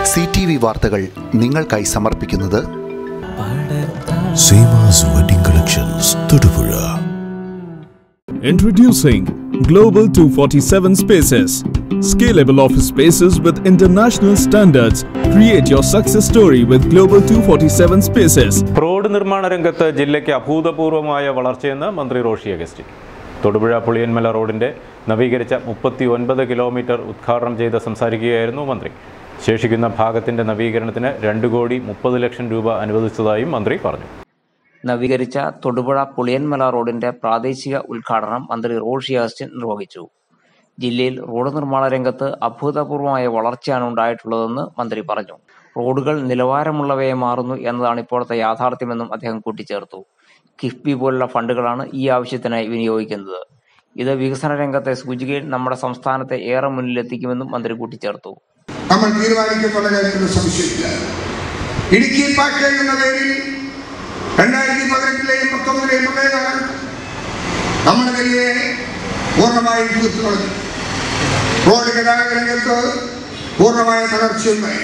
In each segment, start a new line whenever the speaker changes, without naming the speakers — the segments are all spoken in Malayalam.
സി ടി വി വാർത്തകൾ നിങ്ങൾക്കായി സമർപ്പിക്കുന്നത്
Seemas wedding collections Thodupuzha
Introducing Global 247 Spaces. Scalable office spaces with international standards. Create your success story with Global 247 Spaces.
Road നിർമ്മാണ രംഗത്ത് ജില്ലയ്ക്ക് അഭൂതപൂർവമായ വളർച്ചയെന്ന് മന്ത്രി റോഷി അഗസ്റ്റിൻ തൊടുപുഴ പുളിയന്മല റോഡിന്റെ നവീകരിച്ച മുപ്പത്തി ഒൻപത് കിലോമീറ്റർ ഉദ്ഘാടനം ചെയ്ത് സംസാരിക്കുകയായിരുന്നു മന്ത്രി ശേഷിക്കുന്ന ഭാഗത്തിന്റെ നവീകരണത്തിന് രണ്ട് കോടി മുപ്പത് ലക്ഷം രൂപ അനുവദിച്ചതായും മന്ത്രി പറഞ്ഞു
നവീകരിച്ച തൊടുപുഴ പുളിയൻമല റോഡിന്റെ പ്രാദേശിക ഉദ്ഘാടനം മന്ത്രി റോഷി അഗസ്റ്റിൻ നിർവഹിച്ചു ജില്ലയിൽ റോഡ് നിർമ്മാണ രംഗത്ത് അഭൂതപൂർവമായ വളർച്ചയാണ് ഉണ്ടായിട്ടുള്ളതെന്ന് മന്ത്രി പറഞ്ഞു റോഡുകൾ നിലവാരമുള്ളവയെ മാറുന്നു എന്നതാണ് ഇപ്പോഴത്തെ യാഥാർത്ഥ്യമെന്നും അദ്ദേഹം കൂട്ടിച്ചേർത്തു കിഫ്ബി പോലുള്ള ഫണ്ടുകളാണ് ഈ ആവശ്യത്തിനായി വിനിയോഗിക്കുന്നത് ഇത് വികസന രംഗത്തെ സൂചികയിൽ നമ്മുടെ സംസ്ഥാനത്തെ ഏറെ മുന്നിലെത്തിക്കുമെന്നും മന്ത്രി കൂട്ടിച്ചേർത്തു
നമ്മൾ തീരുമാനിക്കുന്നുള്ള കാര്യത്തിൽ സംശയമില്ല ഇടുക്കി പാക്കേജ് എന്ന പേരിൽ രണ്ടായിരത്തി പതിനെട്ടിലെയും പത്തൊമ്പതിലെയും പ്രളയകാലം നമ്മുടെ ജില്ലയെ പൂർണ്ണമായി തീർത്തു കളഞ്ഞു റോഡ് ഗതാഗത രംഗത്ത് പൂർണ്ണമായ തകർച്ചയുണ്ടായി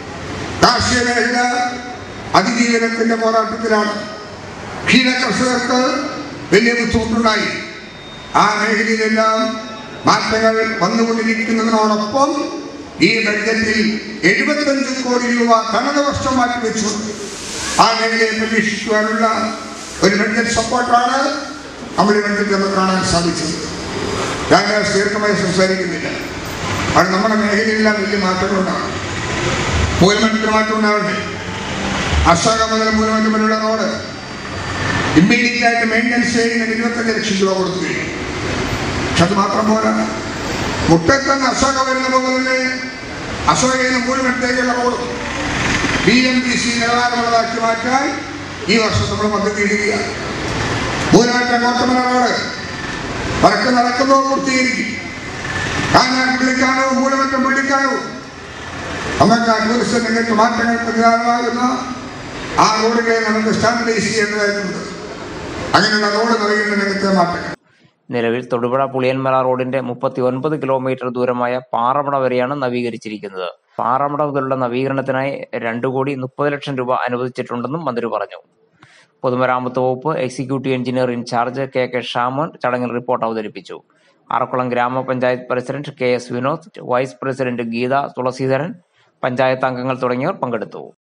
കാർഷിക മേഖല അതിജീവനത്തിന്റെ പോരാട്ടത്തിലാണ് ക്ഷീര കർഷകർക്ക് വലിയ ബുദ്ധിമുട്ടുണ്ടായി ആ മേഖലയിലെല്ലാം മാറ്റങ്ങൾ വന്നുകൊണ്ടിരിക്കുന്നതിനോടൊപ്പം ഈ ബഡ്ജറ്റിൽ എഴുപത്തഞ്ച് കോടി രൂപ തനത് വർഷം മാറ്റിവെച്ചു ആ മേഖലയെ പരീക്ഷിക്കുവാനുള്ള ഒരു ബഡ്ജറ്റ് സപ്പോർട്ടാണ് നമ്മൾ ഈ ബഡ്ജറ്റ് നമുക്ക് കാണാൻ സാധിച്ചത് ഞാൻ ദീർഘമായി സംസാരിക്കുന്നില്ല അത് നമ്മുടെ മേഖലയിലെല്ലാം വലിയ മാറ്റങ്ങളുണ്ടാകും മൂലമറ്റത്തിന് മാറ്റം ഉണ്ടാവട്ടെ അശോക മുതൽ മൂലമറ്റം വരെയുള്ള റോഡ് ഇമ്മീഡിയറ്റ് ആയിട്ട് മെയിൻ്റനൻസ് ചെയ്യുന്നതിന് ഇരുപത്തഞ്ച് ലക്ഷം രൂപ കൊടുത്തു കഴിഞ്ഞു പക്ഷെ അത് മാത്രം പോരാ മുട്ടത്തന്ന് അശോക വരുന്ന പോകുന്നത് അശോകയിൽ നിന്ന് മൂലമറ്റത്തേക്കുള്ള road B M B C നിലവാരമുള്ളതാക്കി മാറ്റാൻ ഈ വർഷം നമ്മൾ പദ്ധതി ഇടുകയാണ് മൂലമറ്റ കോട്ടമല റോഡ് വടക്ക് നടക്കുന്നോ പൂർത്തീകരിക്കും കാഞ്ഞാൽ പുള്ളിക്കാനവും മൂലമറ്റം പുള്ളിക്കാനവും നമുക്ക് ടൂറിസം രംഗത്ത് മാറ്റങ്ങൾക്ക് നിദാനമാകുന്ന ആ റോഡുകളെ നമുക്ക് സ്റ്റാൻഡർഡൈസ് ചെയ്യേണ്ടതായിട്ടുണ്ട് അങ്ങനെയുള്ള റോഡ് നവീകരണ രംഗത്തെ മാറ്റങ്ങൾ
നിലവിൽ തൊടുപുഴ പുളിയൻമല റോഡിന്റെ മുപ്പത്തി ഒൻപത് കിലോമീറ്റർ ദൂരമായ പാറമട വരെയാണ് നവീകരിച്ചിരിക്കുന്നത് പാറമട മുതലുള്ള നവീകരണത്തിനായി രണ്ടു കോടി മുപ്പത് ലക്ഷം രൂപ അനുവദിച്ചിട്ടുണ്ടെന്നും മന്ത്രി പറഞ്ഞു പൊതുമരാമത്ത് വകുപ്പ് executive engineer incharge K K Shamon ചടങ്ങിൽ റിപ്പോർട്ട് അവതരിപ്പിച്ചു ആറക്കുളം ഗ്രാമപഞ്ചായത്ത് president K S Vinod vice president Geetha Thulaseedharan panchayat അംഗങ്ങൾ തുടങ്ങിയവർ പങ്കെടുത്തു